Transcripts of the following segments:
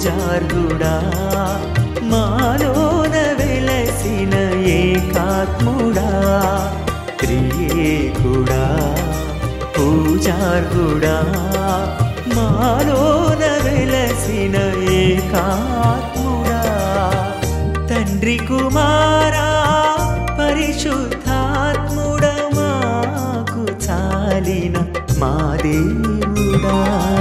పూజార్హుడా మాలోన వెలసిన ఏకాత్ముడా త్రియేకుడా పూజార్హుడా మాలోన వెలసిన ఏకాత్ముడా తండ్రి కుమారా పరిశుద్ధాత్ముడ మాకు చాలిన మా దేవుడా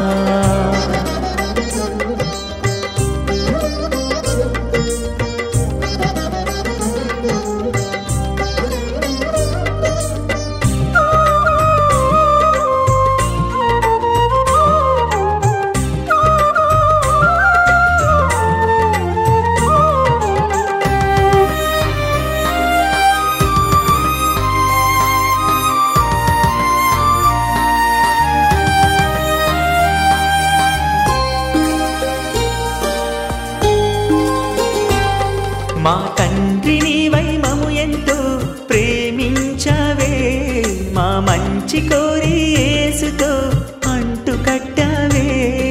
మా తండ్రి నీవై మము ఎంతో ప్రేమించవే మా మంచి కోరి యేసుతో అంటు కట్టవే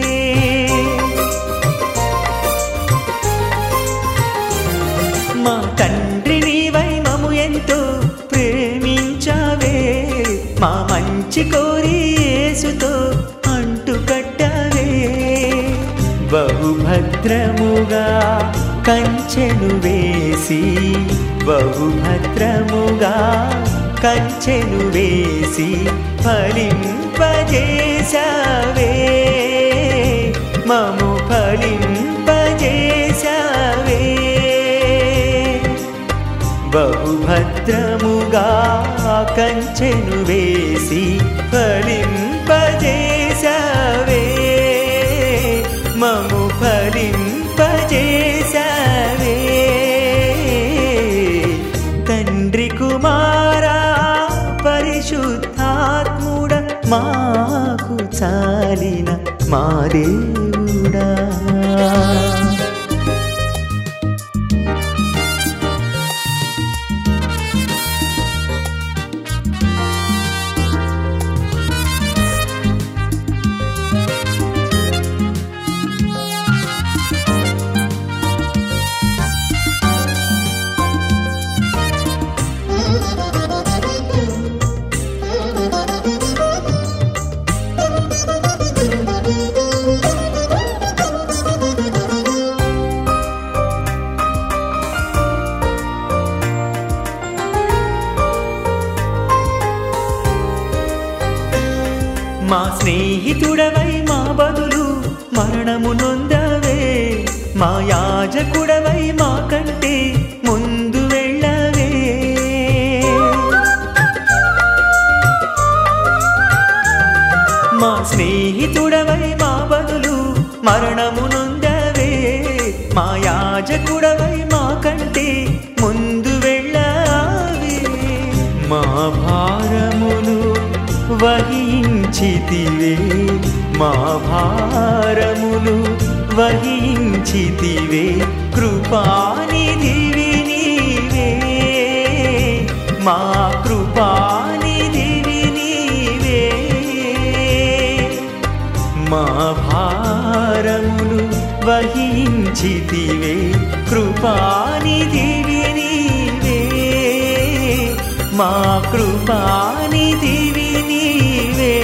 మా తండ్రి నీవై మము ఎంతో ప్రేమించవే మా మంచి కోరి యేసుతో అంటు కట్టవే బహుభద్రముగా కంచెను వేసి బహుభద్రముగా కంచెను వేసి ఫలింపజేశావే మము ఫలింపజేశావే బహుభద్రముగా కంచెను వేసి ఫలింపజేశావే మము ఫలింపజేశావే తండ్రి కుమారా పరిశుద్ధాత్ముడ మాకు చాలిన మా దేవుడా మా స్నేహితుడవై మా బదులు మరణము నొందవే మా యాజకుడవై మా కంటే ముందు వెళ్ళవే మా స్నేహితుడవై మా బదులు మరణము నొందవే మా యాజకుడవై మా కంటే ముందు వెళ్ళావే మా భారమును వహించితివే మా భారమును వహించితివే కృపానిధివి నీవే మా కృపానిధివి నీవే మా భారములు వహించితివే కృపానిధివి నీవే మా కృపానిధివి నీవే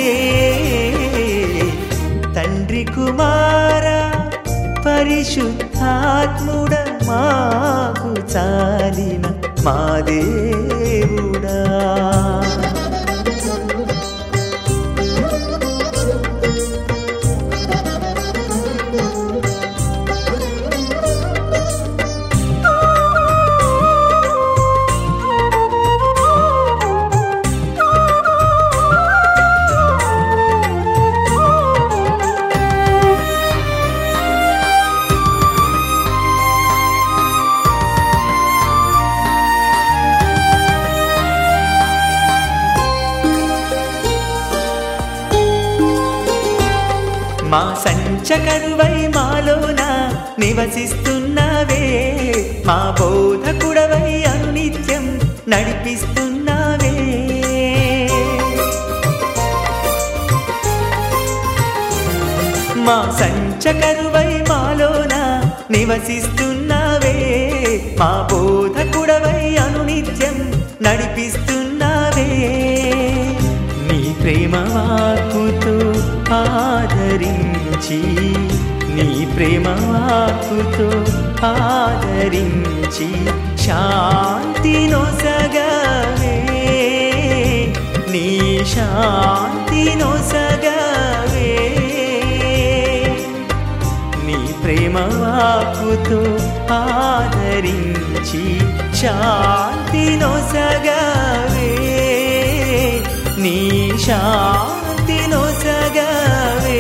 తండ్రి కుమార పరిశుద్ధాత్ముడ మాకు చాలిన మా దేవుడా మా సంచకరువై మాలోన నివసిస్తున్నవే మా బోధకుడవై అనునిత్యం నడిపిస్తున్నవే మా సంచకరువై మాలోన నివసిస్తున్నావే మా బోధకుడవై అనునిత్యం నడిపిస్తున్నావే నీ ప్రేమ వాక్కుతో ఆదరించి నీ ప్రేమ వాక్కుతో ఆదరించి శాంతి నొసగవే నీ శాంతి నొసగవే నీ ప్రేమ వాక్కుతో ఆదరించి శాంతి నొసగవే నీ శాంతి నొసగవే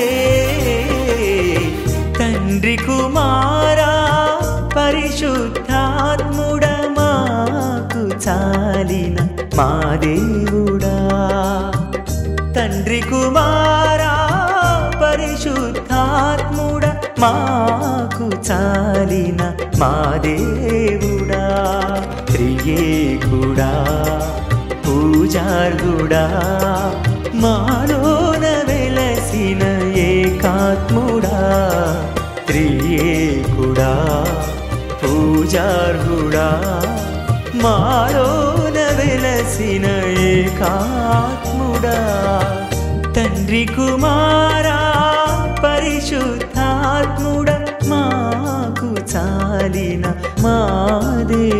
తండ్రి కుమారా పరిశుద్ధాత్ముడ మాకు చాలిన మా దేవుడా తండ్రి కుమారా పరిశుద్ధాత్ముడ మాకు చాలిన మా దేవుడా త్రియేకుడా పూజార్గుడా మాలోన వెలసిన ఏకాత్ముడా త్రియేకుడా పూజార్హుడా మాలోన వెలసిన ఏకాత్ముడా తండ్రి కుమారా పరిశుద్ధాత్ముడ మాకు చాలిన మా దేవు